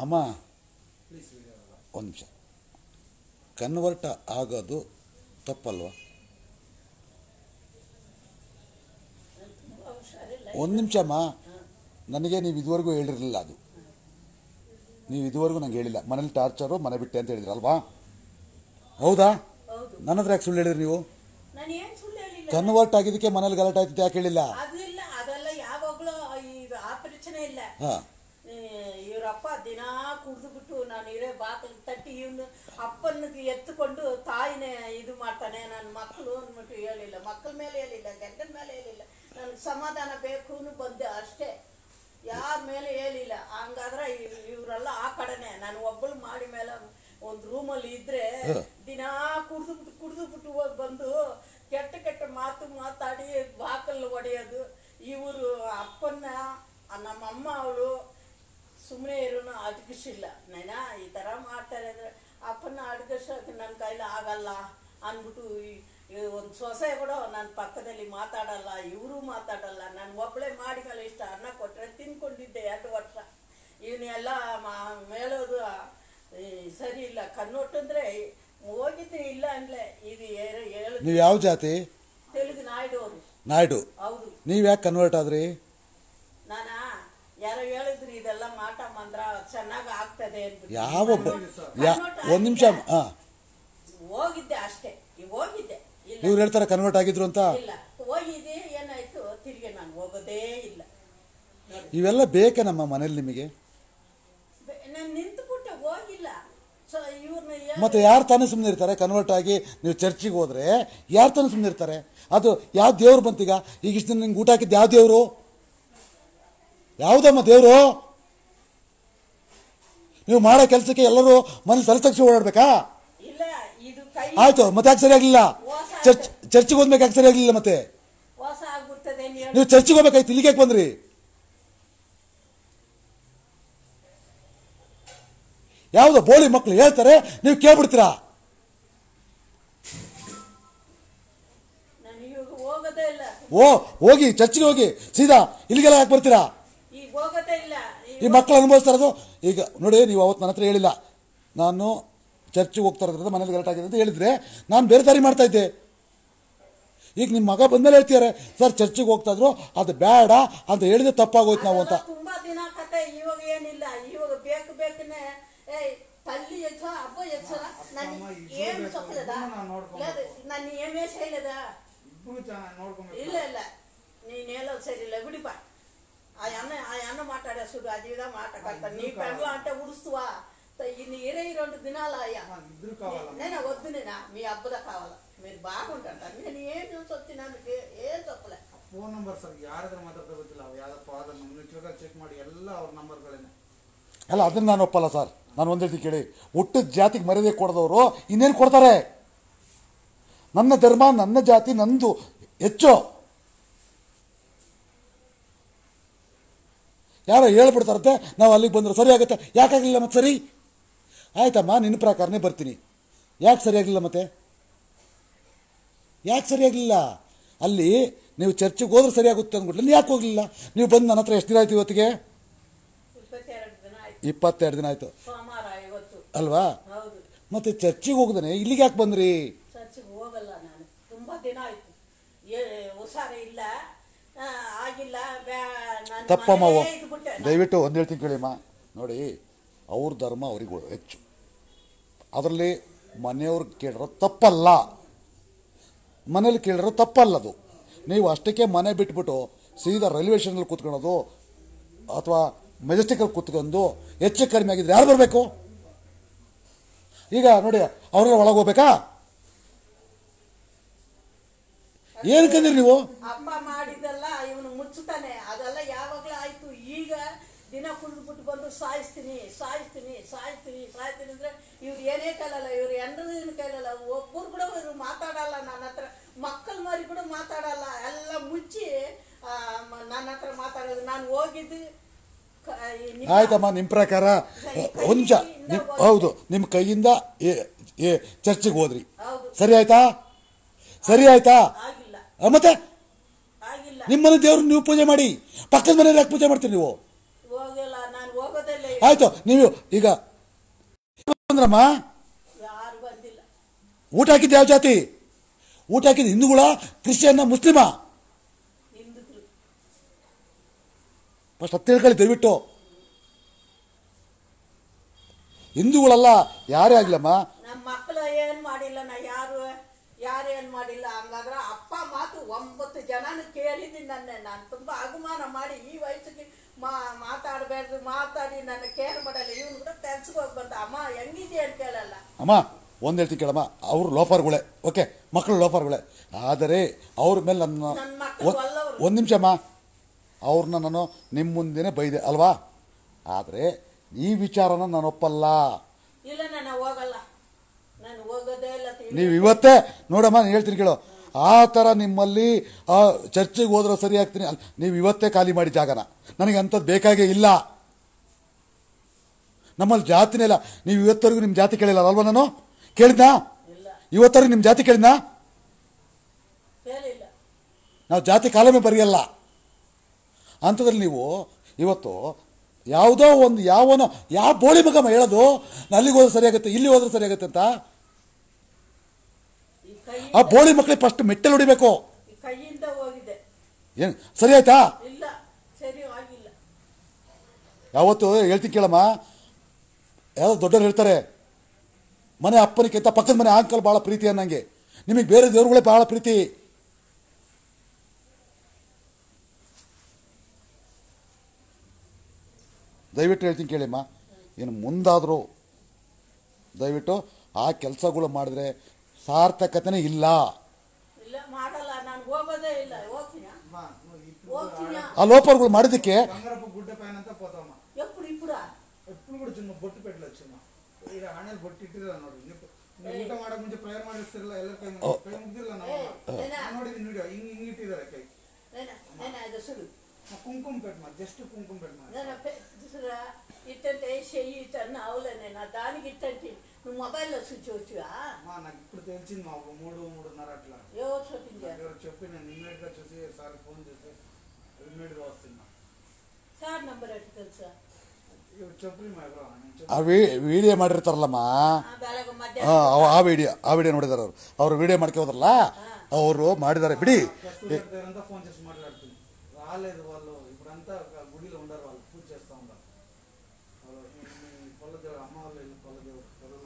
ಅಮ್ಮ ಒಂದು ನಿಮಿಷ ಕನ್ವರ್ಟ್ ಆಗೋದು ತಪ್ಪಲ್ವಾ ಒಂದು ನಿಮಿಷ ಅಮ್ಮ ನನಗೆ ನೀವು ಇದುವರೆಗೂ ಹೇಳಿರಲಿಲ್ಲ ಅದು ನೀವು ಇದುವರೆಗೂ ನಂಗೆ ಹೇಳಿಲ್ಲ ಮನೇಲಿ ಟಾರ್ಚರು ಮನೆ ಬಿಟ್ಟೆ ಅಂತ ಹೇಳಿದ್ರಲ್ವಾ ಹೌದಾ ಹೌದು ನನ್ನ ಹತ್ರ ಯಾಕೆ ಸುಳ್ಳು ಹೇಳಿದ್ರಿ ನೀವು ನಾನು ಏನ್ ಸುಳ್ಳು ಹೇಳಿಲ್ಲ ಕನ್ವರ್ಟ್ ಆಗಿದ್ದಕ್ಕೆ ಮನೇಲಿ ಗಲಾಟೆ ಆಯ್ತು ಯಾಕೆ ಹೇಳಿಲ್ಲ ಅದು ಇಲ್ಲ ಅದೆಲ್ಲ ಯಾವಾಗ್ಲೂ ಇದು ಆ ಪ್ರಶ್ನೆ ಇಲ್ಲ ಹಾಂ ಇವರಪ್ಪ ದಿನಾ ಕುಡ್ದು ಬಿಟ್ಟು ನಾನು ಇರೇ ಬಾಕಲ್ ತಟ್ಟಿ ಇವನು ಅಪ್ಪನಿಗೆ ಎತ್ತುಕೊಂಡು ತಾಯಿನೇ ಇದು ಮಾಡ್ತಾನೆ ನನ್ನ ಮಕ್ಕಳು ಅಂದ್ಬಿಟ್ಟು ಹೇಳಿಲ್ಲ ಮಕ್ಕಳ ಮೇಲೆ ಹೇಳಿಲ್ಲ ಗಂಡನ ಮೇಲೆ ಹೇಳಿಲ್ಲ ನನಗೆ ಸಮಾಧಾನ ಬೇಕು ಬಂದೆ ಅಷ್ಟೇ ಯಾರ ಮೇಲೆ ಹೇಳಿಲ್ಲ ಹಂಗಾದ್ರೆ ಇವ್- ಇವ್ರೆಲ್ಲ ಆ ಕಡೆನೆ ನಾನು ಒಬ್ಬಳು ಮಾಡಿ ಮೇಲೆ ಒಂದು ರೂಮಲ್ಲಿ ಇದ್ರೆ ದಿನಾ ಕುಡ್ದು ಬಿಟ್ಟು ಕುಡ್ದು ಬಿಟ್ಟು ಹೋಗಿ ಬಂದು ಕೆಟ್ಟ ಕೆಟ್ಟ ಮಾತು ಮಾತಾಡಿ ಬಾಕಲ್ ಹೊಡೆಯೋದು ಇವರು ಅಪ್ಪನ್ನ ಆ ನಮ್ಮ ಅಮ್ಮ ಅವಳು ಸುಮ್ಮನೆ ಇರೋನು ಅಡ್ಗಿಸಿಲ್ಲ ನೈನಾ ಈ ಥರ ಮಾಡ್ತಾರೆ ಅಂದರೆ ಅಪ್ಪನ ಅಡ್ಗಿಸೋಕೆ ನನ್ನ ಕೈಲಿ ಆಗಲ್ಲ ಅಂದ್ಬಿಟ್ಟು ಒಂದು ಸೊಸೆ ಕೂಡ ನನ್ನ ಪಕ್ಕದಲ್ಲಿ ಮಾತಾಡಲ್ಲ ಇವರು ಮಾತಾಡಲ್ಲ ನಾನು ಒಬ್ಬಳೇ ಮಾಡಿ ಮೇಲೆ ಇಷ್ಟ ಅನ್ನ ಕೊಟ್ಟರೆ ತಿನ್ಕೊಂಡಿದ್ದೆ ಎರಡು ವರ್ಷ ಇವನ್ನೆಲ್ಲ ಮಾ- ಮೇಳೋದು ಈ, ಸರಿ ಇಲ್ಲ ಕನ್ನೊಟ್ಟು ಅಂದರೆ ಹೋಗಿದ್ದೀನಿ ಇಲ್ಲ ಅಂದ್ಲೆ ಇದು ಏ- ಹೇಳು ನೀವು ಯಾವ ಜಾತಿ ತೆಲುಗು ನಾಯ್ಡು ಅವರು ನಾಯ್ಡು ಹೌದು ನೀವು ಯಾಕೆ ಕನ್ವರ್ಟ್ ಆದ್ರಿ ನಾನಾ ಯಾರೋ ಹೇಳಿದ್ರು ಇದೆಲ್ಲ ಮಾಟ ಮಂದ್ರ ಚೆನ್ನಾಗಿ ಆಗ್ತದೆ ಅಂದ್ಬಿಟ್ಟು. ಯಾವ ಕನ್ನಡ- ಯಾ ಕನ್ನಡ ಒಂದು ನಿಮಿಷ ಹಾಂ ಹೋಗಿದ್ದೆ ಅಷ್ಟೇ ಈಗ ಹೋಗಿದ್ದೆ ಇಲ್ಲ ಇವ್ರು ಹೇಳ್ತಾರೆ ಕನ್ವರ್ಟ್ ಆಗಿದ್ರು ಅಂತ ಇಲ್ಲ ಹೋಗಿದ್ದೆ ಏನಾಯ್ತು ತಿರ್ಗಿ ನಾನು ಹೋಗೋದೇ ಇಲ್ಲ ನೋಡಿ ಇವೆಲ್ಲ ಬೇಕೇ ನಮ್ಮ ಮನೇಲಿ ನಿಮಗೆ ನಾನು ನಿಂತುಬಿಟ್ಟೆ ಹೋಗಿಲ್ಲ ಸೊ ಇವ್ರನ್ನ ಮತ್ತೆ ಯಾರು ತಾನೇ ಸುಮ್ಮನೆ ಇರ್ತಾರೆ ಕನ್ವರ್ಟ್ ಆಗಿ ನೀವು ಚರ್ಚಿಗೆ ಹೋದ್ರೆ ಯಾರು ತಾನೇ ಸುಮ್ಮನೆ ಇರ್ತಾರೆ ಅದು ಯಾವ ದೇವ್ರು ಬಂತೀಗ ಈಗ ಇಷ್ಟು ದಿನ ನಿಂಗೆ ಊಟ ಹಾಕಿದ್ದು ಯಾವ ದೇವರು ಯಾವುದಮ್ಮ ದೇವರು ನೀವು ಮಾಡೋ ಕೆಲಸಕ್ಕೆ ಎಲ್ಲರೂ ಮನೇಲಿ ತಲೆತಕ್ಷಿ ಓಡಾಡ್ಬೇಕಾ ಇಲ್ಲ ಇದು ಕೈ ಆಯ್ತು ಮತ್ತೆ ಯಾಕೆ ಸರಿಯಾಗಿಲ್ಲ ಚರ್ಚ್ ಚರ್ಚಿಗೆ ಹೋದ್ಬೇಕು ಯಾಕೆ ಸರಿಯಾಗಿಲ್ಲ ಮತ್ತೆ ಮೋಸ ಆಗ್ಬಿಡ್ತದೆ ನೀವು ನೀವು ಚರ್ಚಿಗೆ ಹೋಗ್ಬೇಕಾಯ್ತು ಇಲ್ಲಿಗೆ ಯಾಕೆ ಬಂದ್ರಿ ಯಾವುದೋ ಬೋಳಿ ಮಕ್ಕಳು ಹೇಳ್ತಾರೆ ನೀವು ಕೇಳ್ಬಿಡ್ತೀರಾ ನಾನು ಇವಾಗ ಹೋಗೋದೇ ಇಲ್ಲ ಓ ಹೋಗಿ ಚರ್ಚಿಗೆ ಹೋಗಿ ಸೀದಾ ಇಲ್ಲಿಗೆಲ್ಲ ಯಾಕೆ ಬರ್ತೀರಾ ಈಗ ಹೋಗೋದೇ ಇಲ್ಲ ಈ ಮಕ್ಕಳು ಅನುಭವಿಸ್ತಾ ಇರೋದು ಈಗ ನೋಡಿ ನೀವು ಅವತ್ತು ನನ್ನ ಹತ್ರ ಹೇಳಿಲ್ಲ ನಾನು ಚರ್ಚಿಗೆ ಹೋಗ್ತಾ ಇರೋದ್ರಿಂದ ಮನೇಲಿ ಗಲಾಟೆ ಆಗಿದೆ ಅಂತ ಹೇಳಿದ್ರೆ ನಾನು ಬೇರೆ ದಾರಿ ಮಾಡ್ತಾ ಇದ್ದೆ ಈಗ ನಿಮ್ಮ ಮಗ ಬಂದಮೇಲೆ ಹೇಳ್ತಿದ್ದಾರೆ ಸರ್ ಚರ್ಚಿಗೆ ಹೋಗ್ತಾ ಇದ್ರು ಅದು ಬೇಡ ಅಂತ ಹೇಳಿದ್ರೆ ತಪ್ಪಾಗೋಯ್ತು ನಾವು ಅಂತ ಅದೆಲ್ಲ ತುಂಬಾ ದಿನ ಕತೆ ಇವಾಗ ಏನಿಲ್ಲ ಇವಾಗ ಬೇಕು ಬೇಕನೆ ಏಯ್ ತಲ್ಲಿ ಹೆಚ್ಚ ಹಬ್ಬ ಹೆಚ್ಚ ನನ್ ಏನ್ ಸೊಪ್ಪಲದ ನನ್ನ ಏನೇ ಶೈಲದ ಇಬ್ರು ಚೆನ್ನಾಗಿ ನೋಡ್ಕೊಂಬೇಕು ಇಲ್ಲ ಇಲ್ಲ ನೀನ್ ಹೇಳೋದು ಸರಿ ಇಲ್ಲ ಬಿಡಿಪ ఆ అన్న ఆ అన్న మాట్లాడే చూడు అది విధంగా మాట్లాడతా నీ పెండ్ల అంటే ఉడుస్తువా ఇన్ని ఇరవై రెండు దినాలు అయ్యా ఇద్దరు కావాలా నేను వద్దు నేనా మీ అబ్బద కావాలా మీరు బాగుంటారు నేను ఏం చూసి వచ్చినందుకు ఏం చెప్పలే ಫೋನ್ ನಂಬರ್ ಸರ್ ಯಾರ ಹತ್ರ ಮಾತಾಡ್ತಾ ಗೊತ್ತಿಲ್ಲ ಅವ್ರು ಯಾವ್ದೋ ಫಾದರ್ ನಮ್ಮ ಇಟ್ಲಾಗ ಚೆಕ್ ಮಾಡಿ ಎಲ್ಲ ಅವ್ರ ನಂಬರ್ಗಳೇನೆ ಅಲ್ಲ ಅದನ್ನ ನಾನು ಒಪ್ಪಲ್ಲ ಸರ್ ನಾನು ಒಂದು ಹೇಳ್ತೀನಿ ಕೇಳಿ ಹುಟ್ಟಿದ ಜಾತಿಗೆ ಮರ್ಯಾದೆ ಕೊಡದವರು ಇನ್ನೇನು ಕೊಡ್ತಾರೆ ನನ್ನ ಧರ್ಮ ನನ್ನ ಜಾತಿ ನಂದು ಹೆಚ್ಚು ಯಾರೋ ಹೇಳ್ಬಿಡ್ತಾರಂತೆ ನಾವು ಅಲ್ಲಿಗೆ ಬಂದ್ರೆ ಸರಿ ಆಗುತ್ತೆ ಯಾಕಾಗಲಿಲ್ಲ ಮತ್ತೆ ಸರಿ ಆಯ್ತಮ್ಮ ನಿನ್ನ ಪ್ರಕಾರನೇ ಬರ್ತೀನಿ ಯಾಕೆ ಸರಿಯಾಗಲಿಲ್ಲ ಮತ್ತೆ ಯಾಕೆ ಸರಿಯಾಗಲಿಲ್ಲ ಅಲ್ಲಿ ನೀವು ಚರ್ಚಿಗೆ ಹೋದ್ರೆ ಸರಿಯಾಗುತ್ತೆ ಅಂದ್ಬಿಟ್ಲೆ ಯಾಕೆ ಹೋಗಲಿಲ್ಲ ನೀವು ಬಂದು ನನ್ನ ಹತ್ರ ಎಷ್ಟು ದಿನ ಆಯ್ತು ಇವತ್ತಿಗೆ ಇಪ್ಪತ್ತೆರಡು ದಿನ ಆಯ್ತು ಇಪ್ಪತ್ತೆರಡು ದಿನ ಆಯಿತು ಸೋಮವಾರ ಇವತ್ತು ಅಲ್ವಾ ಹೌದು ಮತ್ತೆ ಚರ್ಚಿಗೆ ಹೋಗದೇ ಇಲ್ಲಿಗೆ ಯಾಕೆ ಬಂದ್ರಿ ಚರ್ಚಿಗೆ ಹೋಗಲ್ಲ ನಾನು ತುಂಬಾ ದಿನ ಆಯ್ತು ಏ ಹುಷಾರೇ ಇಲ್ಲ ಆ, ಆಗಿಲ್ಲ ಬ್ಯಾ- ನಾನು ತಪ್ಪಮ್ಮ ಮನೇಲೇ ಓ- ಇದ್ಬಿಟ್ಟೆ. ದಯವಿಟ್ಟು ಒಂದು ಹೇಳ್ತೀನಿ ಕೇಳಿಮ್ಮ ನೋಡಿ ಅವ್ರ ಧರ್ಮ ಅವ್ರಿಗೆ ಹೆಚ್ಚು ಅದರಲ್ಲಿ ಮನೆಯವ್ರು ಕೇಳಿರೋ ತಪ್ಪಲ್ಲ ಮನೇಲಿ ಕೇಳಿರೋ ತಪ್ಪಲ್ಲದು ನೀವು ಅಷ್ಟಕ್ಕೆ ಮನೆ ಬಿಟ್ಬಿಟ್ಟು ಸೀದಾ ರೈಲ್ವೆ ಸ್ಟೇಷನಲ್ಲಿ ಕೂತ್ಕೊಳ್ಳೋದು ಅಥವಾ ಮೆಜೆಸ್ಟಿಕಲ್ಲಿ ಕೂತ್ಕೊಂಡು ಹೆಚ್ಚು ಕಡಿಮೆ ಆಗಿದ್ರೆ ಯಾರು ಬರಬೇಕು ಈಗ ನೋಡಿ ಅವರೆಲ್ಲ ಒಳಗೆ ಹೋಗ್ಬೇಕಾ ಏನಕ್ಕಂದ್ರಿ ನೀವು ಅಪ್ಪ ಮಾಡಿದೆಲ್ಲ ಇವನು ಮುಚ್ಚುತ್ತಾನೆ ಅದೆಲ್ಲ ಯಾವಾಗಲೂ ಆಯ್ತು ಈಗ ದಿನ ಕುಡಿದ್ಬಿಟ್ಟು ಬಂದು ಸಾಯಿಸ್ತೀನಿ ಸಾಯಿಸ್ತೀನಿ ಸಾಯಿಸ್ತೀನಿ ಸಾಯ್ತೀನಿ ಅಂದ್ರೆ ಇವ್ರು ಏನೇ ಕೈಲಲ್ಲ ಇವ್ರು ಎಂಡ್ರದೇನು ಕೈಲಲ್ಲ ಒಬ್ಬರು ಕೂಡ ಇವ್ರು ಮಾತಾಡಲ್ಲ ನನ್ನ ಹತ್ರ ಮಕ್ಕಳ ಮರಿ ಕೂಡ ಮಾತಾಡಲ್ಲ ಎಲ್ಲ ಮುಚ್ಚಿ ಆ, ಮ- ನನ್ನ ಹತ್ರ ಮಾತಾಡೋದು ನಾನು ಹೋಗಿದ್ದು ಕ- ಈ ನಿಮ್ಮ- ಆಯ್ತಮ್ಮ ನಿಮ್ಮ ಪ್ರಕಾರ ಒಂದು ನಿಮಿಷ ನಿಮ್ ಹೌದು ನಿಮ್ಮ ಕೈಯಿಂದ ಏ- ಏ ಚರ್ಚಿಗೆ ಹೋದ್ರಿ ಹೌದು ಸರಿ ಆಯ್ತಾ ಸರಿ ಆಯ್ತಾ ಆಗಿಲ್ಲ ಆ, ಮತ್ತೆ ಆಗಿಲ್ಲ ನಿಮ್ಮನೆ ದೇವ್ರು ನೀವು ಪೂಜೆ ಮಾಡಿ ಪಕ್ಕದ ಮನೇಲಿ ಯಾಕೆ ಪೂಜೆ ಮಾಡ್ತೀರಿ ನೀವು ಹೋಗಲ್ಲ ನಾನು ಹೋಗೋದಿಲ್ಲ ಆಯ್ತು ನೀವು ಈಗ ಬಂದ್ರಮ್ಮ ಯಾರು ಬಂದಿಲ್ಲ ಊಟ ಹಾಕಿದ್ದು ಯಾವ ಜಾತಿ ಊಟ ಹಾಕಿದ್ದು ಹಿಂದೂಗಳ ಕ್ರಿಶ್ಚಿಯನ್ನ ಮುಸ್ಲಿಮ ಹಿಂದೂಗಳು ಫಸ್ಟ್ ಹತ್ತು ತಿಳ್ಕೊಳ್ಳಿ ದಯವಿಟ್ಟು ಹಿಂದೂಗಳಲ್ಲ ಯಾರೇ ಆಗ್ಲಮ್ಮ ನಮ್ಮ ಮಕ್ಕಳು ಏನ್ ಮಾಡಿಲ್ಲ ನಾ ಯಾರು ಯಾರು ಏನ್ ಮಾಡಿಲ್ಲ ಹಂಗಾದ್ರೆ ಅಪ್ಪ ಮಾತು ಒಂಬತ್ತು ಜನನ ಕೇಳಿದ್ದೀನಿ ನನ್ನ ನಾನು ತುಂಬಾ ಅಗುಮಾನ ಮಾಡಿ ಈ ವಯಸ್ಸಿಗೆ ಮಾ ಮಾತಾಡಬೇಡ್ದು ಮಾತಾಡಿ ನನ್ನ ಕೇರ್ ಮಾಡಲ್ಲ ಇವನು ಕೂಡ ಕೆಲ್ಸಕ್ಕೆ ಹೋಗಿ ಬಂದ ಅಮ್ಮ ಹೆಂಗಿದೆ ಅಂತ ಕೇಳಲ್ಲ ಅಮ್ಮ ಒಂದು ಹೇಳ್ತೀನಿ ಕೇಳಮ್ಮ ಅವರು ಲೋಫರ್ಗಳೇ ಓಕೆ ಮಕ್ಕಳು ಲೋಫರ್ಗಳೇ ಆದರೆ ಅವ್ರ ಮೇಲೆ ನನ್ನ ನನ್ನ ಮಕ್ಕಳು ಒಲ್ಲವರು. ಒಂದು ನಿಮಿಷ ಅಮ್ಮ ಅವ್ರನ್ನ ನಾನು ನಿಮ್ಮ ಮುಂದೆನೇ ಬೈದೆ ಅಲ್ವಾ ಆದರೆ ಈ ವಿಚಾರನ ನಾನು ಒಪ್ಪಲ್ಲ ಇಲ್ಲ ನಾನು ಹೋಗಲ್ಲ ನಾನು ಹೋಗೋದೇ ಇಲ್ಲ ತಿಳಿ ನೀವು ಇವತ್ತೇ ನೋಡಮ್ಮ ನಾನು ಹೇಳ್ತೀನಿ ಕೇಳು ಆ ಥರ ನಿಮ್ಮಲ್ಲಿ ಆ ಚರ್ಚೆಗೆ ಹೋದ್ರೆ ಸರಿ ಆಗ್ತೀನಿ ಅಲ್ಲ, ನೀವು ಇವತ್ತೇ ಖಾಲಿ ಮಾಡಿ ಜಾಗನ ನನಗೆ ಅಂಥದ್ದು ಬೇಕಾಗೇ ಇಲ್ಲ ನಮ್ಮಲ್ಲಿ ಜಾತಿನೇ ಇಲ್ಲ ನೀವು ಇವತ್ತವರೆಗೂ ನಿಮ್ಮ ಜಾತಿ ಕೇಳಿಲ್ಲ ಅಲ್ವಾ ನಾನು ಕೇಳಿದ್ನಾ ಇಲ್ಲ ಇವತ್ತವರೆಗೂ ನಿಮ್ಮ ಜಾತಿ ಕೇಳಿದ್ನಾ ಕೇಳಿಲ್ಲ ನಾವು ಜಾತಿ ಕಾಲಮೇ ಬರೆಯಲ್ಲ ಅಂಥದ್ರಲ್ಲಿ ನೀವು ಇವತ್ತು ಯಾವುದೋ ಒಂದು ಯಾವನೋ ಯಾವ ಬೋಳಿ ಮಗಮ್ಮ ಹೇಳೋದು ಅಲ್ಲಿಗೆ ಹೋದ್ರೆ ಸರಿಯಾಗುತ್ತೆ ಇಲ್ಲಿ ಹೋದ್ರೆ ಸರಿಯಾಗುತ್ತೆ ಅಂತ ಈ ಕೈ ಆ ಬೋಳಿ ಮಕ್ಕಳಿಗೆ ಫಸ್ಟ್ ಮೆಟ್ಟಲು ಹೊಡಿಬೇಕು ಈ ಕೈಯಿಂದ ಹೋಗಿದೆ ಏನು ಸರಿ ಆಯ್ತಾ ಇಲ್ಲ ಸರಿ ಆಗಿಲ್ಲ ಯಾವತ್ತು ಹೇಳ್ತೀನಿ ಕೇಳಮ್ಮ ಯಾವ್ದು ದೊಡ್ಡವ್ರು ಹೇಳ್ತಾರೆ ಮನೆ ಅಪ್ಪನಿಗಿಂತ ಪಕ್ಕದ ಮನೆ ಅಂಕಲ್ ಭಾಳ ಪ್ರೀತಿ ಅನ್ನಂಗೆ ನಿಮಗೆ ಬೇರೆ ದೇವ್ರುಗಳೇ ಭಾಳ ಪ್ರೀತಿ ದಯವಿಟ್ಟು ಹೇಳ್ತೀನಿ ಕೇಳಿಮ್ಮ ಇನ್ನು ಮುಂದಾದರೂ ದಯವಿಟ್ಟು ಆ ಕೆಲಸಗಳು ಮಾಡಿದ್ರೆ ಸಾರ್ಥಕತೆನೇ ಇಲ್ಲ ಇಲ್ಲ ಮಾಡಲ್ಲ ನಾನು ಹೋಗೋದೇ ಇಲ್ಲ ಹೋಗ್ತೀನ ಅಮ್ಮ, ఇప్పుడు ಹೋಗ್ತೀನ ಆ ಲೋಪರ್ಗಳು ಮಾಡಿದ್ದಕ್ಕೆ బంగారపు గుడ్డ పైన అంతా పోతామా ఎప్పుడు ఇప్పుడు ఎప్పుడు కూడా చిన్న బొట్టు పెట్టలొచ్చమ్మా ಈಗ ಹಣೆಲ್ ಬೊಟ್ಟು ಇಟ್ಟಿರಲ್ಲ ನೋಡಿ ನೀವು ನೀವು ಊಟ ಮಾಡಕ್ ಮುಂಚೆ ಪ್ರೇಯರ್ ಮಾಡಿರ್ತಿರಲ್ಲ ಎಲ್ಲ ಕೈ ಮುಗ್ದು- ಕೈ ಮುಗ್ದಿಲ್ಲ ನಾವು ಏ, ಏನ? ನಾನು ನೋಡಿದ್ದೀನಿ ವಿಡಿಯೋ ಹಿಂಗ್ ಹಿಂಗ್ ಇಟ್ಟಿದ್ದಾರೆ ಕೈ నేను నేను అది అసలు ಮ- ಕುಂಕುಮ పెట్టమా జస్ట్ కుంకుమ పెట్టమా నేను చూసరా ఇట్టంటే చెయ్యి ఇట్టన్న అవులే నేను ఆ దానికి ఇట్టంటే నువ్వు మొబైల్లో చూచవచ్చుగా మా నాకు ఇప్పుడు తెలిసింది మా ఒక మూడు మూడున్నర అట్లా ఎవరు చూపించారు ఎవరు చెప్పి నేను ఇమ్మీడియట్ గా చూసి సార్ ఫోన్ చేసి ఇమ్మీడియట్ గా వస్తున్నా సార్ నంబర్ ఎట్టు తెలుసా ಇವ್ರು చెప్పి మా ఎవరో నేను చెప్పి ಆ ವಿ ವಿಡಿಯೋ ಮಾಡಿರ್ತಾರಲ್ಲಮ್ಮ ಬೆಳಗ್ಗೆ ಆ, ಮಧ್ಯಾಹ್ನ ಅವ- ಆ ವಿಡಿಯೋ ಆ ವಿಡಿಯೋ ನೋಡಿದಾರೆ ಅವರು ಅವರು ವಿಡಿಯೋ ಮಾಡ್ಕೊ ಹೋದ್ರಲ್ಲ ಅವರು ಮಾಡಿದ್ದಾರೆ ಬಿಡಿ కస్తూరి దగ్గరంతా ఫోన్ చేసి మాట్లాడుతుంది రాలేదు వాళ్ళు ఇప్పుడంతా ఒక గుడిలో ఉండరు వాళ్ళు పూజ చేస్తూ ఉంటారు వాళ్ళు మీ- మీ కొల్ల దేవుడు అమ్మ వాళ్ళు ఇల్లు కొల్ల దేవుడు కొల్లలో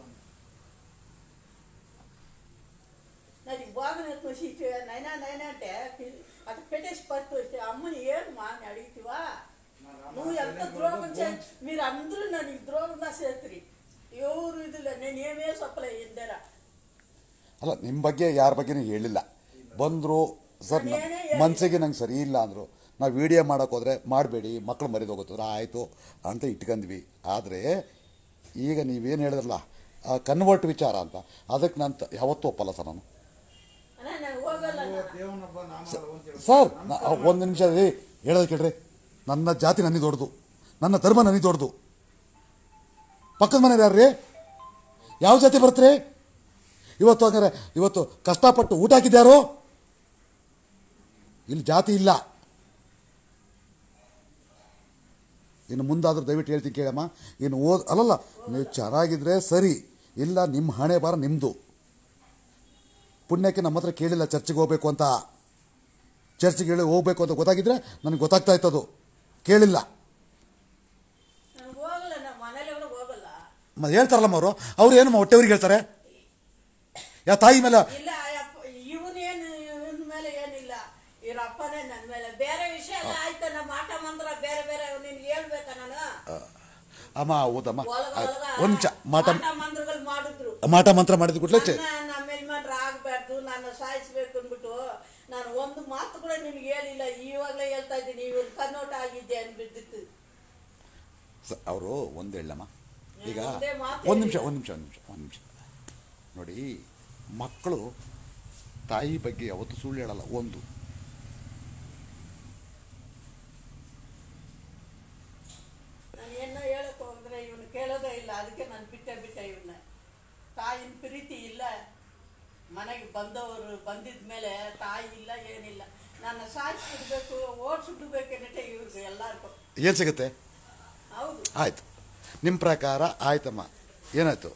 నాది బాగానే చూసి నైనా నైనా అంటే అటు పెట్టేసి పట్టు వస్తే అమ్మని ఏం మా అని అడిగితివా నువ్వు ఎంత ద్రోహం చే మీరు అందరూ నన్ను ఈ ద్రోహంగా చేతురి ఎవరు ఇదిలే నేను ఏమే చెప్పలే ఇందరా ಅಲ್ಲ ನಿಮ್ಮ ಬಗ್ಗೆ ಯಾರ ಬಗ್ಗೆನೂ ಹೇಳಿಲ್ಲ ಬಂದರು ಸರ್ ನ- ನಾನೇನೇ ಹೇಳಿಲ್ಲ. ಮನ್ಸಿಗೆ ನಂಗೆ ಸರಿ ಇಲ್ಲ ಅಂದರು ನಾವು ವಿಡಿಯೋ ಮಾಡೋಕೆ ಹೋದರೆ ಮಾಡಬೇಡಿ ಮಕ್ಕಳು ಮರಿದು ಹೋಗುತ್ತಂದ್ರೆ ಆಯಿತು ಅಂತ ಇಟ್ಕೊಂಡ್ವಿ ಆದರೆ ಈಗ ನೀವೇನು ಹೇಳಿದ್ರಲ್ಲ ಕನ್ವರ್ಟ್ ವಿಚಾರ ಅಂತ ಅದಕ್ಕೆ ನಾನು ತ- ಯಾವತ್ತೂ ಒಪ್ಪಲ್ಲ ಸರ್ ನಾನು ಅಣ್ಣ ನಾನು ಹೋಗಲ್ಲ ನಾನು. దేవునబ్బ నామాలు వంచి ಸರ್ ನಾ- ಒಂದು ನಿಮಿಷ ರೀ ಹೇಳೋದು ಕೇಳ್ರಿ ನನ್ನ ಜಾತಿ ನನಗೆ ದೊಡ್ಡದು ನನ್ನ ಧರ್ಮ ನನಗೆ ದೊಡ್ಡದು ಪಕ್ಕದ ಮನೆ ಯಾರು ರೀ ಯಾವ ಜಾತಿ ಬರ್ತ್ರಿ ಇವತ್ತು ಹಂಗಾರೆ ಇವತ್ತು ಕಷ್ಟಪಟ್ಟು ಊಟ ಹಾಕಿದ್ಯಾರು ಇಲ್ಲಿ ಜಾತಿ ಇಲ್ಲ ಇನ್ನು ಮುಂದಾದ್ರೂ ದಯವಿಟ್ಟು ಹೇಳ್ತೀನಿ ಕೇಳಮ್ಮ ಇನ್ನು ಓದ್ ಅಲ್ಲಲ್ಲ ನೀವು ಚೆನ್ನಾಗಿದ್ರೆ ಸರಿ ಇಲ್ಲ ನಿಮ್ಮ ಹಣೆ ಬಾರ ನಿಮ್ಮದು ಪುಣ್ಯಕ್ಕೆ ನಮ್ಮ ಹತ್ರ ಕೇಳಿಲ್ಲ ಚರ್ಚಿಗೆ ಹೋಗ್ಬೇಕು ಅಂತ ಚರ್ಚಿಗೆ ಹೇಳಿ ಹೋಗ್ಬೇಕು ಅಂತ ಗೊತ್ತಾಗಿದ್ರೆ ನನಗೆ ಗೊತ್ತಾಗ್ತಾ ಇತ್ತದು ಕೇಳಿಲ್ಲ ನಾನು ಹೋಗಲ್ಲ ನಮ್ಮ ಮನೇಲಿ ಕೂಡ ಹೋಗಲ್ಲ ಮ ಹೇಳ್ತಾರಲ್ಲಮ್ಮ ಅವರು ಅವ್ರು ಏನು ಹೊಟ್ಟೆವ್ರಿಗೆ ಹೇಳ್ತಾರೆ ಯಾ ತಾಯಿ ಮೇಲೆ ಇಲ್ಲ ಇವನೇನು ಇವನ ಮೇಲೆ ಏನಿಲ್ಲ ಇವ್ರ ಅಪ್ಪನೇ ನನ್ನ ಮೇಲೆ ಬೇರೆ ವಿಷಯ ಎಲ್ಲ ಆಯ್ತು ನಮ್ಮ ಆಟ ಮಂತ್ರ ಬೇರೆ ಬೇರೆ ನಿನ್ಗೆ ಹೇಳ್ಬೇಕಾ ನಾನು ಅಮ್ಮ ಹೌದಮ್ಮ ಒಳಗ ಒಳಗ ಒಂದು ನಿಮಿಷ ಮಾಟ ಆಟ ಮಂತ್ರಗಳು ಮಾಡಿದ್ರು ಮಾಟ ಮಂತ್ರ ಮಾಡಿದ ಕೂಡಲೇ ಚೆ ನನ್ನ ನಮ್ಮ ಯಜಮಾನ್ರು ಆಗ್ಬಾರ್ದು ನಾನು ಸಾಯಿಸ್ಬೇಕು ಅಂದ್ಬಿಟ್ಟು ನಾನು ಒಂದು ಮಾತು ಕೂಡ ನಿಮ್ಗೆ ಹೇಳಿಲ್ಲ ಇವಾಗಲೇ ಹೇಳ್ತಾ ಇದ್ದೀನಿ ಇವ್ರು ಕನ್ನೋಟ ಆಗಿದ್ದೆ ಅನ್ಬಿದ್ದಿತ್ತು ಅವರು ಒಂದು ಹೇಳಮ್ಮ ಈಗ ಒಂದೇ ಮಾತು ಒಂದು ನಿಮಿಷ ಹೇಳಿಲ್ಲ. ಒಂದು ನಿಮಿಷ ಒಂದು ನಿಮಿಷ ಒಂದು ನಿಮಿಷ ನೋಡಿ ಮಕ್ಕಳು ತಾಯಿ ಬಗ್ಗೆ ಯಾವತ್ತೂ ಸುಳ್ಳು ಹೇಳಲ್ಲ ಒಂದು ನಾನು ಏನೋ ಹೇಳಕ್ ಹೋದ್ರೆ ಇವನು ಕೇಳೋದೇ ಇಲ್ಲ ಅದಕ್ಕೆ ನಾನು ಬಿಟ್ಟೆ ಬಿಟ್ಟೆ ಇವನ್ನ ತಾಯಿನ ಪ್ರೀತಿ ಇಲ್ಲ ಮನೆಗೆ ಬಂದವರು ಬಂದಿದ ಮೇಲೆ ತಾಯಿ ಇಲ್ಲ ಏನಿಲ್ಲ ನನ್ನ ಸಾಯಿಸ್ಬಿಡ್ಬೇಕು ಓಡಿಸ್ಬಿಡ್ಬೇಕಂటే ಇವ್ರಿಗೆ ಎಲ್ಲರಿಗೂ ಏನು ಸಿಗುತ್ತೆ ಹೌದು ಆಯಿತು ನಿಮ್ಮ ಪ್ರಕಾರ ಆಯ್ತಮ್ಮ ಏನಾಯ್ತು